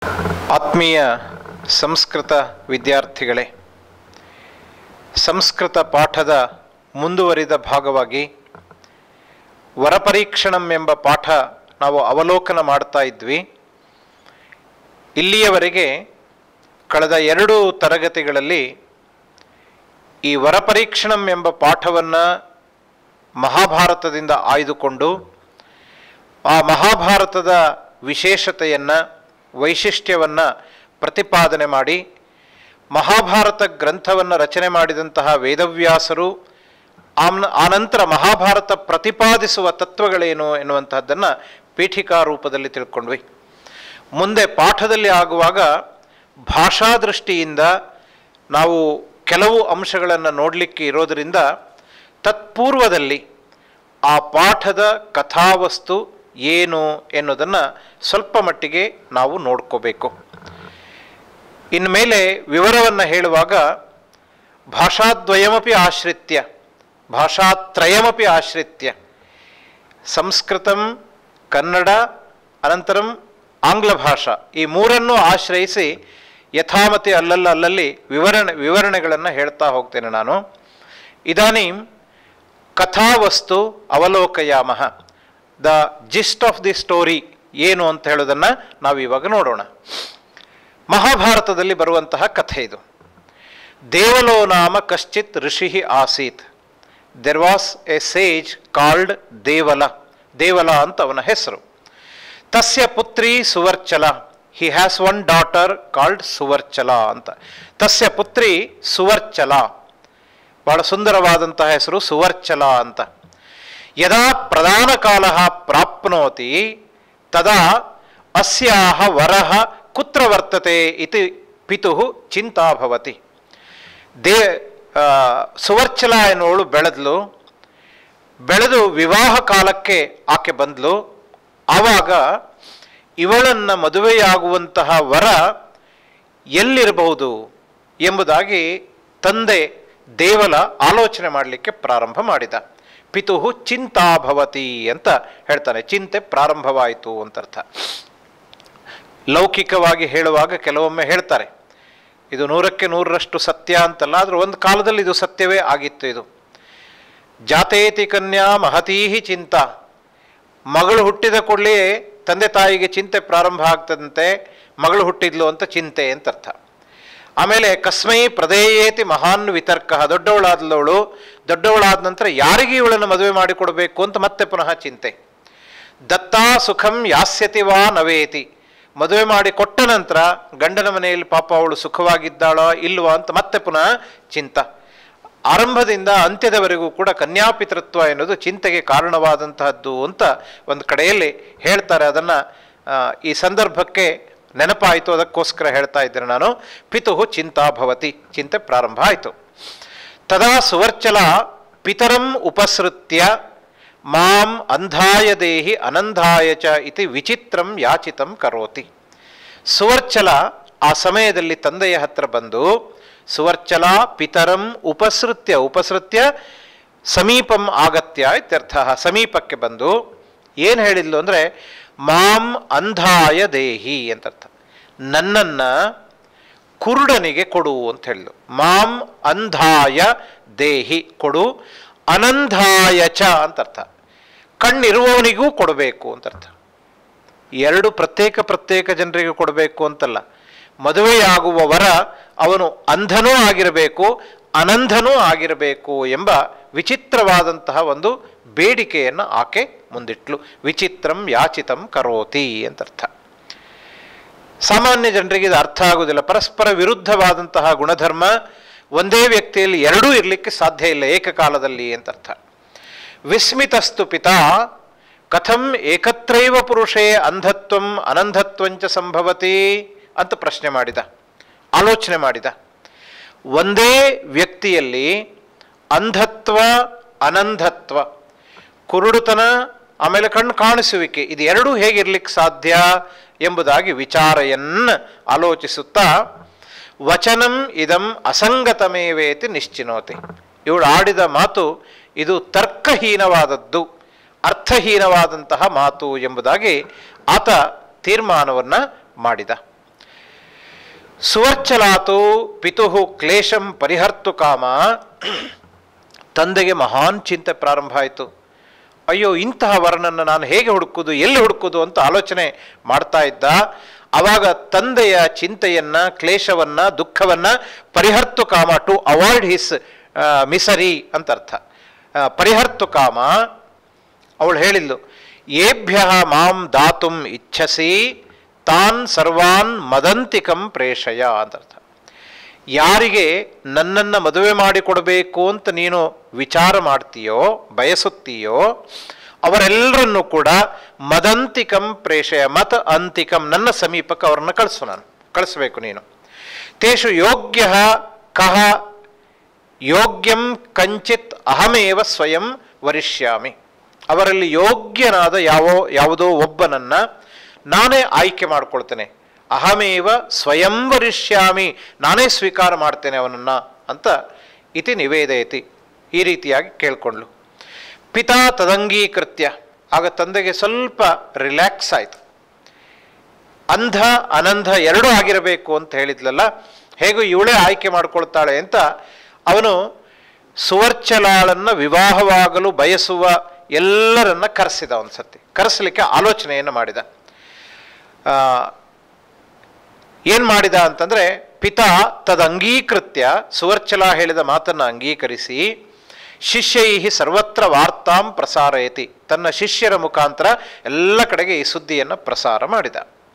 ಆತ್ಮೀಯ ಸಂಸ್ಕೃತ ವಿದ್ಯಾರ್ಥಿಗಳೇ ಸಂಸ್ಕೃತ ಪಾಠದ ಮುಂದುವರಿದ ಭಾಗವಾಗಿ ವರಪರೀಕ್ಷಣಂ ಎಂಬ ಪಾಠ ನಾವು ಅವಲೋಕನ ಮಾಡ್ತಾ ಇದ್ವಿ ಇಲ್ಲಿಯವರೆಗೆ ಕಳೆದ ಎರಡು ತರಗತಿಗಳಲ್ಲಿ ಈ ವರಪರೀಕ್ಷಣಂ ಎಂಬ ಪಾಠವನ್ನು ಮಹಾಭಾರತದಿಂದ ಆಯ್ದುಕೊಂಡು ಆ ಮಹಾಭಾರತದ ವಿಶೇಷತೆಯನ್ನು ವೈಶಿಷ್ಟ್ಯವನ್ನು ಪ್ರತಿಪಾದನೆ ಮಾಡಿ ಮಹಾಭಾರತ ಗ್ರಂಥವನ್ನು ರಚನೆ ಮಾಡಿದಂತಹ ವೇದವ್ಯಾಸರು ಆಮ್ನ ಆನಂತರ ಮಹಾಭಾರತ ಪ್ರತಿಪಾದಿಸುವ ತತ್ವಗಳೇನು ಎನ್ನುವಂತಹದ್ದನ್ನು ಪೀಠಿಕಾ ರೂಪದಲ್ಲಿ ತಿಳ್ಕೊಂಡ್ವಿ ಮುಂದೆ ಪಾಠದಲ್ಲಿ ಆಗುವಾಗ ಭಾಷಾ ದೃಷ್ಟಿಯಿಂದ ನಾವು ಕೆಲವು ಅಂಶಗಳನ್ನು ನೋಡಲಿಕ್ಕೆ ಇರೋದರಿಂದ ತತ್ಪೂರ್ವದಲ್ಲಿ ಆ ಪಾಠದ ಕಥಾವಸ್ತು ಏನು ಎನ್ನುವುದನ್ನು ಸ್ವಲ್ಪ ಮಟ್ಟಿಗೆ ನಾವು ನೋಡ್ಕೋಬೇಕು ಇನ್ಮೇಲೆ ವಿವರವನ್ನು ಹೇಳುವಾಗ ಭಾಷಾದ್ವಯಮಪಿ ಆಶ್ರಿತ್ಯ ಭಾಷಾತ್ರಯಮಪಿ ಆಶ್ರಿತ್ಯ ಸಂಸ್ಕೃತಂ ಕನ್ನಡ ಅನಂತರಂ ಆಂಗ್ಲ ಭಾಷಾ ಈ ಮೂರನ್ನು ಆಶ್ರಯಿಸಿ ಯಥಾಮತಿ ಅಲ್ಲಲ್ಲ ಅಲ್ಲಲ್ಲಿ ವಿವರಣೆ ವಿವರಣೆಗಳನ್ನು ಹೇಳ್ತಾ ಹೋಗ್ತೇನೆ ನಾನು ಇದಾನೀಂ ಕಥಾವಸ್ತು ಅವಲೋಕಯಾಮಹ the gist of the story ಏನು ಅಂತ ಹೇಳೋದನ್ನು ನಾವು ಇವಾಗ ನೋಡೋಣ ಮಹಾಭಾರತದಲ್ಲಿ ಬರುವಂತಹ ಕಥೆ ಇದು ದೇವಲೋ ನಾಮ ಕಶ್ಚಿತ್ ಋಷಿ ಆಸೀತ್ there was a sage called Devala Devala ಅಂತ ಅವನ ಹೆಸರು ತಸ್ಯ ಪುತ್ರಿ Suvarchala he has one daughter called Suvarchala ಅಂತ ತಸ್ಯ ಪುತ್ರಿ ಸುವರ್ಚಲ ಬಹಳ ಸುಂದರವಾದಂತಹ ಹೆಸರು ಸುವರ್ಚಲ ಅಂತ ಯದಾ ಪ್ರಧಾನ ಕಾಲ ಪ್ರಾಪ್ನೋತಿ ತದಾ ಅಸ್ಯಾಹ ವರಹ ಕುತ್ರ ವರ್ತತೆ ಇತಿ ಪಿತು ಚಿಂತಾ ಭವತಿ ದೇ ಆ, ಸುವರ್ಚಲ ಎನ್ನುವಳು ಬೆಳೆದ್ಲು ಬೆಳೆದು ವಿವಾಹ ಕಾಲಕ್ಕೆ ಆಕೆ ಬಂದ್ಲು ಆವಾಗ ಇವಳನ್ನು ಮದುವೆಯಾಗುವಂತಹ ವರ ಎಲ್ಲಿರಬಹುದು ಎಂಬುದಾಗಿ ತಂದೆ ದೇವಲ ಆಲೋಚನೆ ಮಾಡಲಿಕ್ಕೆ ಪ್ರಾರಂಭ ಮಾಡಿದ ಪಿತುಹು ಚಿಂತಾಭವತಿ ಅಂತ ಹೇಳ್ತಾನೆ ಚಿಂತೆ ಪ್ರಾರಂಭವಾಯಿತು ಅಂತ ಅರ್ಥ ಲೌಕಿಕವಾಗಿ ಹೇಳುವಾಗ ಕೆಲವೊಮ್ಮೆ ಹೇಳ್ತಾರೆ ಇದು ನೂರಕ್ಕೆ ನೂರರಷ್ಟು ಸತ್ಯ ಅಂತಲ್ಲ ಆದ್ರೆ ಒಂದು ಕಾಲದಲ್ಲಿ ಇದು ಸತ್ಯವೇ ಆಗಿತ್ತು ಇದು ಜಾತೇತಿ ಕನ್ಯಾ ಮಹತೀಹಿ ಚಿಂತ ಮಗಳು ಹುಟ್ಟಿದ ಕೂಡಲೇ ತಂದೆ ತಾಯಿಗೆ ಚಿಂತೆ ಪ್ರಾರಂಭ ಆಗ್ತದಂತೆ ಮಗಳು ಹುಟ್ಟಿದ್ಲು ಅಂತ ಚಿಂತೆ ಅಂತ ಅರ್ಥ ಆಮೇಲೆ ಕಸ್ಮೈ ಪ್ರದೇಯೇತಿ ಮಹಾನ್ ವಿತರ್ಕ ದೊಡ್ಡವಳಾದವಳು ದೊಡ್ಡವಳಾದ ನಂತರ ಯಾರಿಗೆ ಇವಳನ್ನು ಮದುವೆ ಮಾಡಿಕೊಡ್ಬೇಕು ಅಂತ ಮತ್ತೆ ಪುನಃ ಚಿಂತೆ ದತ್ತಾ ಸುಖಂ ಯಾಸ್ಯತಿ ವಾ ನವೇತಿ ಮದುವೆ ಮಾಡಿ ಕೊಟ್ಟ ನಂತರ ಗಂಡನ ಮನೆಯಲ್ಲಿ ಪಾಪ ಅವಳು ಸುಖವಾಗಿದ್ದಾಳೋ ಇಲ್ವಾ ಅಂತ ಮತ್ತೆ ಪುನಃ ಚಿಂತ ಆರಂಭದಿಂದ ಅಂತ್ಯದವರೆಗೂ ಕೂಡ ಕನ್ಯಾಪಿತೃತ್ವ ಎನ್ನುವುದು ಚಿಂತೆಗೆ ಕಾರಣವಾದಂತಹದ್ದು ಅಂತ ಒಂದು ಕಡೆಯಲ್ಲಿ ಹೇಳ್ತಾರೆ ಅದನ್ನು ಈ ಸಂದರ್ಭಕ್ಕೆ ನೆನಪಾಯಿತು ಅದಕ್ಕೋಸ್ಕರ ಹೇಳ್ತಾ ಇದ್ದೇನೆ ನಾನು ಪಿತುಹು ಚಿಂತಾ ಭವತಿ ಚಿಂತೆ ಪ್ರಾರಂಭ ಆಯಿತು ತದಾ ಸುವರ್ಚಲ ಪಿತರಂ ಉಪಸೃತ್ಯ ಮಾಂ ಅಂಧಾಯ ದೇಹಿ ಅನಂಧಾಯ ಚ ಇತಿ ವಿಚಿತ್ರಂ ಯಾಚಿತಂ ಕರೋತಿ ಸುವರ್ಚಲ ಆ ಸಮಯದಲ್ಲಿ ತಂದೆಯ ಹತ್ರ ಬಂದು ಸುವರ್ಚಲ ಪಿತರಂ ಉಪಸೃತ್ಯ ಉಪಸೃತ್ಯ ಸಮೀಪಂ ಆಗತ್ಯ ಇತ್ಯರ್ಥ ಸಮೀಪಕ್ಕೆ ಬಂದು ಏನು ಹೇಳಿದ್ಲು ಅಂದರೆ ಮಾಂ ಅಂಧಾಯ ದೇಹಿ ಅಂತ ಅರ್ಥ ನನ್ನನ್ನು ಕುರುಡನಿಗೆ ಕೊಡು ಅಂತ ಹೇಳಿದ್ಲು ಮಾಂ ಅಂಧಾಯ ದೇಹಿ ಕೊಡು ಅನಂಧಾಯ ಚ ಅಂತ ಅರ್ಥ ಕಣ್ಣಿರುವವನಿಗೂ ಕೊಡಬೇಕು ಅಂತ ಅರ್ಥ ಎರಡು ಪ್ರತ್ಯೇಕ ಪ್ರತ್ಯೇಕ ಜನರಿಗೆ ಕೊಡಬೇಕು ಅಂತಲ್ಲ ಮದುವೆಯಾಗುವ ವರ ಅವನು ಅಂಧನೂ ಆಗಿರಬೇಕು ಅನಂಧನೂ ಆಗಿರಬೇಕು ಎಂಬ ವಿಚಿತ್ರವಾದಂತಹ ಒಂದು ಬೇಡಿಕೆಯನ್ನು ಆಕೆ ಮುಂದಿಟ್ಲು ವಿಚಿತ್ರಂ ಯಾಚಿತಂ ಕರೋತಿ ಅಂತ ಅರ್ಥ ಸಾಮಾನ್ಯ ಜನರಿಗೆ ಇದು ಅರ್ಥ ಆಗುವುದಿಲ್ಲ ಪರಸ್ಪರ ವಿರುದ್ಧವಾದಂತಹ ಗುಣಧರ್ಮ ಒಂದೇ ವ್ಯಕ್ತಿಯಲ್ಲಿ ಎರಡೂ ಇರಲಿಕ್ಕೆ ಸಾಧ್ಯ ಇಲ್ಲ ಏಕಕಾಲದಲ್ಲಿ ಅಂತ ಅರ್ಥ ವಿಸ್ಮಿತಸ್ತು ಪಿತಾ ಕಥಂ ಏಕತ್ರೈವ ಪುರುಷೇ ಅಂಧತ್ವಂ ಅನಂಧತ್ವಂಚ ಸಂಭವತಿ ಅಂತ ಪ್ರಶ್ನೆ ಮಾಡಿದ ಆಲೋಚನೆ ಮಾಡಿದ ಒಂದೇ ವ್ಯಕ್ತಿಯಲ್ಲಿ ಅಂಧತ್ವ ಅನಂಧತ್ವ ಕುರುಡುತನ ಆಮೇಲೆ ಕಣ್ಣು ಕಾಣಿಸುವಿಕೆ ಇದು ಎರಡೂ ಹೇಗಿರ್ಲಿಕ್ಕೆ ಸಾಧ್ಯ ಎಂಬುದಾಗಿ ವಿಚಾರಯನ್ನ ಆಲೋಚಿಸುತ್ತಾ ವಚನಂ ಇದಂ ಅಸಂಗತಮೇವೇತಿ ನಿಶ್ಚಿನೋತಿ ಇವಳು ಆಡಿದ ಮಾತು ಇದು ತರ್ಕಹೀನವಾದದ್ದು ಅರ್ಥಹೀನವಾದಂತಹ ಮಾತು ಎಂಬುದಾಗಿ ಆತ ತೀರ್ಮಾನವನ್ನು ಮಾಡಿದ ಸುವರ್ಚಲಾತು ಪಿತು ಕ್ಲೇಶಂ ಪರಿಹರ್ತು ಕಾಮ ತಂದೆಗೆ ಮಹಾನ್ ಚಿಂತೆ ಪ್ರಾರಂಭ ಆಯಿತು ಅಯ್ಯೋ ಇಂತಹ ವರನನ್ನು ನಾನು ಹೇಗೆ ಹುಡುಕುದು ಎಲ್ಲಿ ಹುಡುಕುದು ಅಂತ ಆಲೋಚನೆ ಮಾಡ್ತಾ ಇದ್ದ ಆವಾಗ ತಂದೆಯ ಚಿಂತೆಯನ್ನ ಕ್ಲೇಶವನ್ನ ದುಃಖವನ್ನ ಪರಿಹರ್ತು comma two avoid his misery ಅಂತ ಅರ್ಥ ಆ, ಪರಿಹರ್ತು ಕಾಮ ಅವಳು ಹೇಳಿದ್ಲು ಏಭ್ಯ ಮಾಂ ದಾತುಂ ಇಚ್ಛಸಿ ತಾನ್ ಸರ್ವಾನ್ ಮದಂತಿಕಂ ಪ್ರೇಷಯ ಅಂತ ಅರ್ಥ ಯಾರಿಗೆ ನನ್ನನ್ನು ಮದುವೆ ಮಾಡಿಕೊಡಬೇಕು ಅಂತ ನೀನು ವಿಚಾರ ಮಾಡ್ತೀಯೋ ಬಯಸುತ್ತೀಯೋ ಅವರೆಲ್ಲರನ್ನೂ ಕೂಡ ಮದಂತಿಕಂ ಪ್ರೇಷಯ ಮತ ಅಂತಿಕಂ ನನ್ನ ಸಮೀಪಕ್ಕೆ ಅವರನ್ನು ಕಳಿಸು ನಾನು ಕಳಿಸ್ಬೇಕು ನೀನು ತೇಷು ಯೋಗ್ಯ ಕಹ ಯೋಗ್ಯಂ ಕಂಚಿತ್ ಅಹಮೇವ ಸ್ವಯಂ ವರಿಷ್ಯಾಮಿ ಅವರಲ್ಲಿ ಯೋಗ್ಯನಾದ ಯಾವೋ ಯಾವುದೋ ಒಬ್ಬನನ್ನ ನಾನೇ ಆಯ್ಕೆ ಮಾಡ್ಕೊಳ್ತೇನೆ ಅಹಮೇವ ಸ್ವಯಂ ವರಿಷ್ಯಾಮಿ ನಾನೇ ಸ್ವೀಕಾರ ಮಾಡ್ತೇನೆ ಅವನನ್ನ ಅಂತ ಇತಿ ನಿವೇದಯತಿ ಈ ರೀತಿಯಾಗಿ ಕೇಳ್ಕೊಂಡ್ಲು ಪಿತಾ ತದಂಗೀಕೃತ್ಯ ಆಗ ತಂದೆಗೆ ಸ್ವಲ್ಪ ರಿಲ್ಯಾಕ್ಸ್ ಆಯಿತು ಅಂಧ ಅನಂಧ ಎರಡೂ ಆಗಿರಬೇಕು ಅಂತ ಹೇಳಿದ್ಲಲ್ಲ ಹೇಗೂ ಇವಳೇ ಆಯ್ಕೆ ಮಾಡ್ಕೊಳ್ತಾಳೆ ಅಂತ ಅವನು ಸುವರ್ಚಲಾಳನ್ನ ವಿವಾಹವಾಗಲು ಬಯಸುವ ಎಲ್ಲರನ್ನ ಕರೆಸಿದ ಒಂದು ಸತಿ ಕರೆಸಲಿಕ್ಕೆ ಆಲೋಚನೆಯನ್ನು ಮಾಡಿದ ಆ, ಏನ್ ಮಾಡಿದ ಅಂತಂದ್ರೆ ಪಿತಾ ತದಂಗೀಕೃತ್ಯ ಸುವರ್ಚಲ ಹೇಳಿದ ಮಾತನ್ನು ಅಂಗೀಕರಿಸಿ ಶಿಷ್ಯೈ ಸರ್ವತ್ರ ವಾರ್ತಾಂ ಪ್ರಸಾರಯತಿ ತನ್ನ ಶಿಷ್ಯರ ಮುಖಾಂತರ ಎಲ್ಲ ಕಡೆಗೆ ಈ ಸುದ್ದಿಯನ್ನು ಪ್ರಸಾರ ಮಾಡಿದ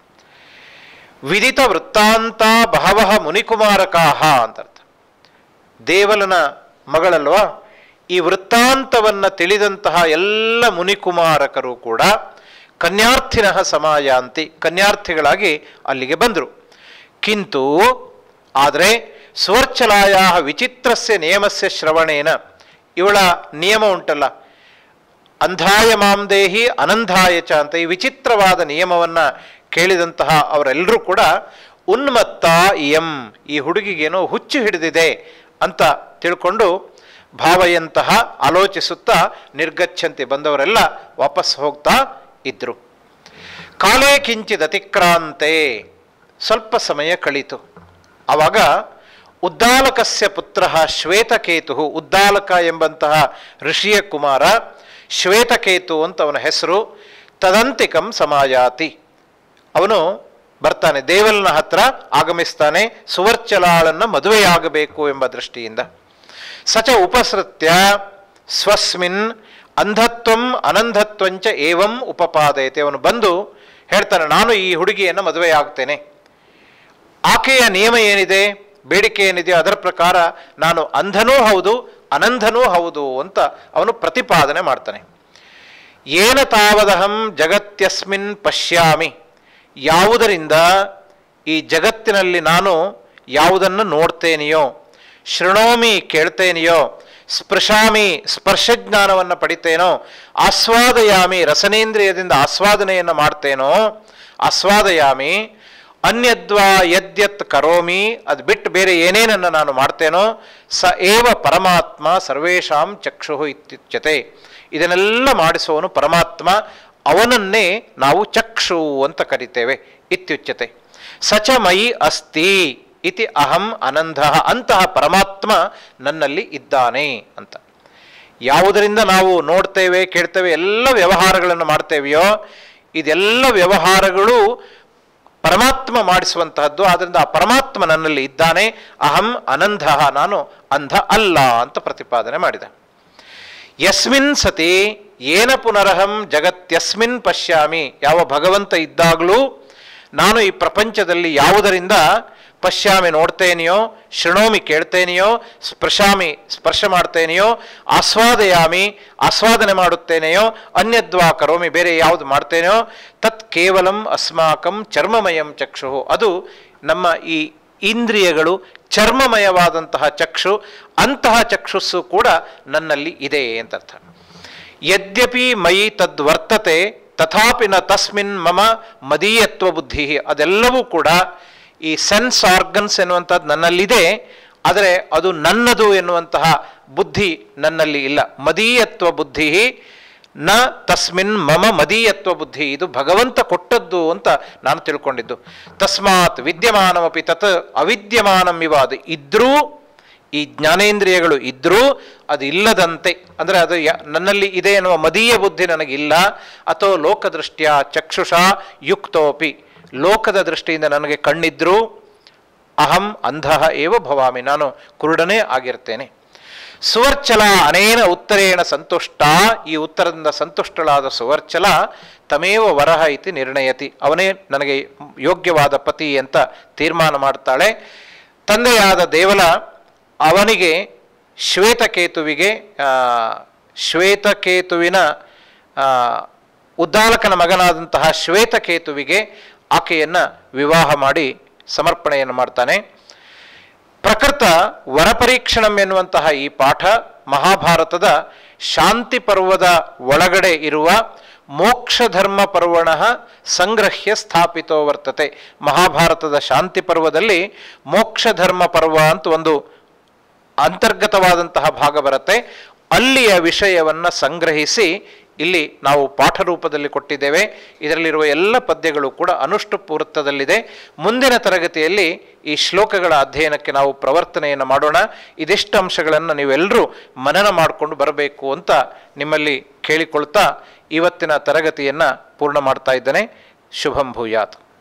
ವಿದಿತ ವೃತ್ತಾಂತ ಬಹವಃ ಮುನಿಕುಮಾರಕಾಹ ಅಂತ ಅರ್ಥ ದೇವಲನ ಮಗಳಲ್ವಾ ಈ ವೃತ್ತಾಂತವನ್ನು ತಿಳಿದಂತಹ ಎಲ್ಲ ಮುನಿಕುಮಾರಕರು ಕೂಡ ಕನ್ಯಾರ್ಥಿನಃ ಸಮಾಯಾಂತಿ ಕನ್ಯಾರ್ಥಿಗಳಾಗಿ ಅಲ್ಲಿಗೆ ಬಂದರು ಕಿಂತು ಆದರೆ ಸ್ವರ್ಚಲಾಯ ವಿಚಿತ್ರಸ್ಯ ನಿಯಮಸ್ಯ ಶ್ರವಣೇನ ಇವಳ ನಿಯಮ ಉಂಟಲ್ಲ ಅಂಧಾಯ ಮಾಂದೇಹಿ ಅನಂಧಾಯ ಚ ಅಂತ ಈ ವಿಚಿತ್ರವಾದ ನಿಯಮವನ್ನ ಕೇಳಿದಂತಹ ಅವರೆಲ್ಲರೂ ಕೂಡ ಉನ್ಮತ್ತ ಇಯಂ ಈ ಹುಡುಗಿಗೇನೋ ಹುಚ್ಚು ಹಿಡಿದಿದೆ ಅಂತ ತಿಳ್ಕೊಂಡು ಭಾವಯಂತಹ ಆಲೋಚಿಸುತ್ತಾ ನಿರ್ಗಚ್ಚಂತೆ ಬಂದವರೆಲ್ಲ ವಾಪಸ್ ಹೋಗ್ತಾ ಇದ್ರು ಕಾಲೇ ಕಿಂಚಿತ್ ಅತಿಕ್ರಾಂತೆ ಸ್ವಲ್ಪ ಸಮಯ ಕಳೀತು ಆವಾಗ ಉದ್ದಾಲಕಸ್ಯ ಪುತ್ರ ಶ್ವೇತಕೇತು ಉದ್ದಾಲಕ ಎಂಬಂತಹ ಋಷಿಯ ಕುಮಾರ ಶ್ವೇತಕೇತು ಅಂತ ಅವನ ಹೆಸರು ತದಂತಿಕಂ ಸಮಾಯಾತಿ ಅವನು ಬರ್ತಾನೆ ದೇವಲನ ಹತ್ರ ಆಗಮಿಸ್ತಾನೆ ಸುವರ್ಚಲಾಳನ್ನ ಮದುವೆಯಾಗಬೇಕು ಎಂಬ ದೃಷ್ಟಿಯಿಂದ ಸಚ ಉಪಸೃತ್ಯ ಸ್ವಸ್ಮಿನ್ ಅಂಧತ್ವಂ ಅನಂಧತ್ವಂಚ ಏವಂ ಉಪಪಾದಯತೆ ಅವನು ಬಂದು ಹೇಳ್ತಾನೆ ನಾನು ಈ ಹುಡುಗಿಯನ್ನು ಮದುವೆಯಾಗ್ತೇನೆ ಆಕೆಯ ನಿಯಮ ಏನಿದೆ ಬೇಡಿಕೆ ಏನಿದೆಯೋ ಅದರ ಪ್ರಕಾರ ನಾನು ಅಂಧನೂ ಹೌದು ಅನಂಧನೂ ಹೌದು ಅಂತ ಅವನು ಪ್ರತಿಪಾದನೆ ಮಾಡ್ತಾನೆ ಏನ ತಾವದಹಂ ಜಗತ್ಯಸ್ಮಿನ್ ಪಶ್ಯಾಮಿ ಯಾವುದರಿಂದ ಈ ಜಗತ್ತಿನಲ್ಲಿ ನಾನು ಯಾವುದನ್ನು ನೋಡ್ತೇನೆಯೋ ಶೃಣೋಮಿ ಕೇಳ್ತೇನೆಯೋ ಸ್ಪೃಶಾಮಿ ಸ್ಪರ್ಶಜ್ಞಾನವನ್ನು ಪಡಿತೇನೋ ಆಸ್ವಾದಯಾಮಿ ರಸನೇಂದ್ರಿಯದಿಂದ ಆಸ್ವಾದನೆಯನ್ನು ಮಾಡ್ತೇನೋ ಆಸ್ವಾದಯಾಮಿ ಅನ್ಯದ್ವಾ ಯದ್ಯತ್ ಕರೋಮಿ ಅದು ಬಿಟ್ಟು ಬೇರೆ ಏನೇನನ್ನು ನಾನು ಮಾಡ್ತೇನೋ ಸ ಏವ ಪರಮಾತ್ಮ ಸರ್ವೇಷಾಂ ಚಕ್ಷು ಇತ್ಯುಚ್ಯತೆ ಇದನ್ನೆಲ್ಲ ಮಾಡಿಸುವವನು ಪರಮಾತ್ಮ ಅವನನ್ನೇ ನಾವು ಚಕ್ಷು ಅಂತ ಕರಿತೇವೆ ಇತ್ಯುಚ್ಯತೆ ಸಚ ಮಯಿ ಅಸ್ತಿ ಇತಿ ಅಹಂ ಅನಂಧ ಅಂತಹ ಪರಮಾತ್ಮ ನನ್ನಲ್ಲಿ ಇದ್ದಾನೆ ಅಂತ ಯಾವುದರಿಂದ ನಾವು ನೋಡ್ತೇವೆ ಕೇಳ್ತೇವೆ ಎಲ್ಲ ವ್ಯವಹಾರಗಳನ್ನು ಮಾಡ್ತೇವೆಯೋ ಇದೆಲ್ಲ ವ್ಯವಹಾರಗಳು ಪರಮಾತ್ಮ ಮಾಡಿಸುವಂತಹದ್ದು ಆದ್ದರಿಂದ ಆ ಪರಮಾತ್ಮ ನನ್ನಲ್ಲಿ ಇದ್ದಾನೆ ಅಹಂ ಅನಂಧ ನಾನು ಅಂಧ ಅಲ್ಲ ಅಂತ ಪ್ರತಿಪಾದನೆ ಮಾಡಿದ ಯಸ್ಮಿನ್ ಸತಿ ಏನ ಪುನರಹಂ ಜಗತ್ಯಸ್ಮಿನ್ ಪಶ್ಯಾಮಿ ಯಾವ ಭಗವಂತ ಇದ್ದಾಗಲೂ ನಾನು ಈ ಪ್ರಪಂಚದಲ್ಲಿ ಯಾವುದರಿಂದ ಪಶ್ಯಾಮಿ ನೋಡ್ತೇನೆಯೋ ಶೃಣೋಮಿ ಕೇಳ್ತೇನೆಯೋ ಸ್ಪರ್ಶಾಮಿ ಸ್ಪರ್ಶ ಮಾಡ್ತೇನೆಯೋ ಆಸ್ವಾದಯಾಮಿ ಆಸ್ವಾದನೆ ಮಾಡುತ್ತೇನೆಯೋ ಅನ್ಯದ್ವಾ ಕರೋಮಿ ಬೇರೆ ಯಾವುದು ಮಾಡ್ತೇನೆಯೋ ತತ್ ಕೇವಲಂ ಅಸ್ಮಾಕಂ ಚರ್ಮಮಯಂ ಚಕ್ಷು ಅದು ನಮ್ಮ ಈ ಇಂದ್ರಿಯಗಳು ಚರ್ಮಮಯವಾದಂತಹ ಚಕ್ಷು ಅಂತಹ ಚಕ್ಷುಸ್ಸು ಕೂಡ ನನ್ನಲ್ಲಿ ಇದೆ ಅಂತ ಅರ್ಥ ಯದ್ಯಪಿ ಮಯಿ ತದ್ವರ್ತತೆ ತಥಾಪಿ ನ ತಸ್ಮಿನ್ ಮಮ ಮದೀಯತ್ವ ಬುದ್ಧಿ ಅದೆಲ್ಲವೂ ಕೂಡ ಈ ಸೆನ್ಸ್ ಆರ್ಗನ್ಸ್ ಎನ್ನುವಂಥದ್ದು ನನ್ನಲ್ಲಿದೆ ಆದರೆ ಅದು ನನ್ನದು ಎನ್ನುವಂತಹ ಬುದ್ಧಿ ನನ್ನಲ್ಲಿ ಇಲ್ಲ ಮದೀಯತ್ವ ಬುದ್ಧಿ ನ ತಸ್ಮಿನ್ ಮಮ ಮದೀಯತ್ವ ಬುದ್ಧಿ ಇದು ಭಗವಂತ ಕೊಟ್ಟದ್ದು ಅಂತ ನಾನು ತಿಳ್ಕೊಂಡಿದ್ದು ತಸ್ಮಾತ್ ವಿದ್ಯಮಾನಮಪಿ ತತ್ ಅವಿದ್ಯಮಾನಂ ಇವ ಅದು ಇದ್ರೂ ಈ ಜ್ಞಾನೇಂದ್ರಿಯಗಳು ಇದ್ರೂ ಅದು ಇಲ್ಲದಂತೆ ಅಂದರೆ ಅದು ಯ ನನ್ನಲ್ಲಿ ಇದೆ ಎನ್ನುವ ಮದೀಯ ಬುದ್ಧಿ ನನಗಿಲ್ಲ ಅಥವಾ ಲೋಕದೃಷ್ಟಿಯ ಚಕ್ಷುಷ ಯುಕ್ತೋಪಿ ಲೋಕದ ದೃಷ್ಟಿಯಿಂದ ನನಗೆ ಕಣ್ಣಿದ್ರೂ ಅಹಂ ಅಂಧಃ ಏವ ಭವಾಮಿ ನಾನು ಕುರುಡನೇ ಆಗಿರ್ತೇನೆ ಸುವರ್ಚಲ ಅನೇನ ಉತ್ತರೇಣ ಸಂತುಷ್ಟ ಈ ಉತ್ತರದಿಂದ ಸಂತುಷ್ಟಳಾದ ಸುವರ್ಚಲ ತಮೇವ ವರಹ ಇತಿ ನಿರ್ಣಯತಿ ಅವನೇ ನನಗೆ ಯೋಗ್ಯವಾದ ಪತಿ ಅಂತ ತೀರ್ಮಾನ ಮಾಡ್ತಾಳೆ ತಂದೆಯಾದ ದೇವಲ ಅವನಿಗೆ ಶ್ವೇತಕೇತುವಿಗೆ ಆ, ಶ್ವೇತಕೇತುವಿನ ಆ, ಉದ್ದಾಲಕನ ಮಗನಾದಂತಹ ಶ್ವೇತಕೇತುವಿಗೆ ಆಕೆಯನ್ನು ವಿವಾಹ ಮಾಡಿ ಸಮರ್ಪಣೆಯನ್ನು ಮಾಡ್ತಾನೆ ಪ್ರಕೃತ ವರಪರೀಕ್ಷಣಂ ಎನ್ನುವಂತಹ ಈ ಪಾಠ ಮಹಾಭಾರತದ ಶಾಂತಿ ಪರ್ವದ ಒಳಗಡೆ ಇರುವ ಮೋಕ್ಷ ಧರ್ಮ ಪರ್ವಣ ಸಂಗ್ರಹ್ಯ ಸ್ಥಾಪಿತೋ ವರ್ತತೆ ಮಹಾಭಾರತದ ಶಾಂತಿ ಪರ್ವದಲ್ಲಿ ಮೋಕ್ಷ ಧರ್ಮ ಪರ್ವ ಅಂತ ಒಂದು ಅಂತರ್ಗತವಾದಂತಹ ಭಾಗ ಬರುತ್ತೆ ಅಲ್ಲಿಯ ವಿಷಯವನ್ನು ಸಂಗ್ರಹಿಸಿ ಇಲ್ಲಿ ನಾವು ಪಾಠ ರೂಪದಲ್ಲಿ ಕೊಟ್ಟಿದ್ದೇವೆ ಇದರಲ್ಲಿರುವ ಎಲ್ಲ ಪದ್ಯಗಳು ಕೂಡ ಅನುಷ್ಠುಪ್ ವೃತ್ತದಲ್ಲಿದೆ ಮುಂದಿನ ತರಗತಿಯಲ್ಲಿ ಈ ಶ್ಲೋಕಗಳ ಅಧ್ಯಯನಕ್ಕೆ ನಾವು ಪ್ರವರ್ತನೆಯನ್ನು ಮಾಡೋಣ ಇದಿಷ್ಟು ಅಂಶಗಳನ್ನು ನೀವೆಲ್ಲರೂ ಮನನ ಮಾಡಿಕೊಂಡು ಬರಬೇಕು ಅಂತ ನಿಮ್ಮಲ್ಲಿ ಕೇಳಿಕೊಳ್ತಾ ಇವತ್ತಿನ ತರಗತಿಯನ್ನು ಪೂರ್ಣ ಮಾಡ್ತಾ ಇದ್ದೇನೆ ಶುಭಂ ಭೂಯಾತ್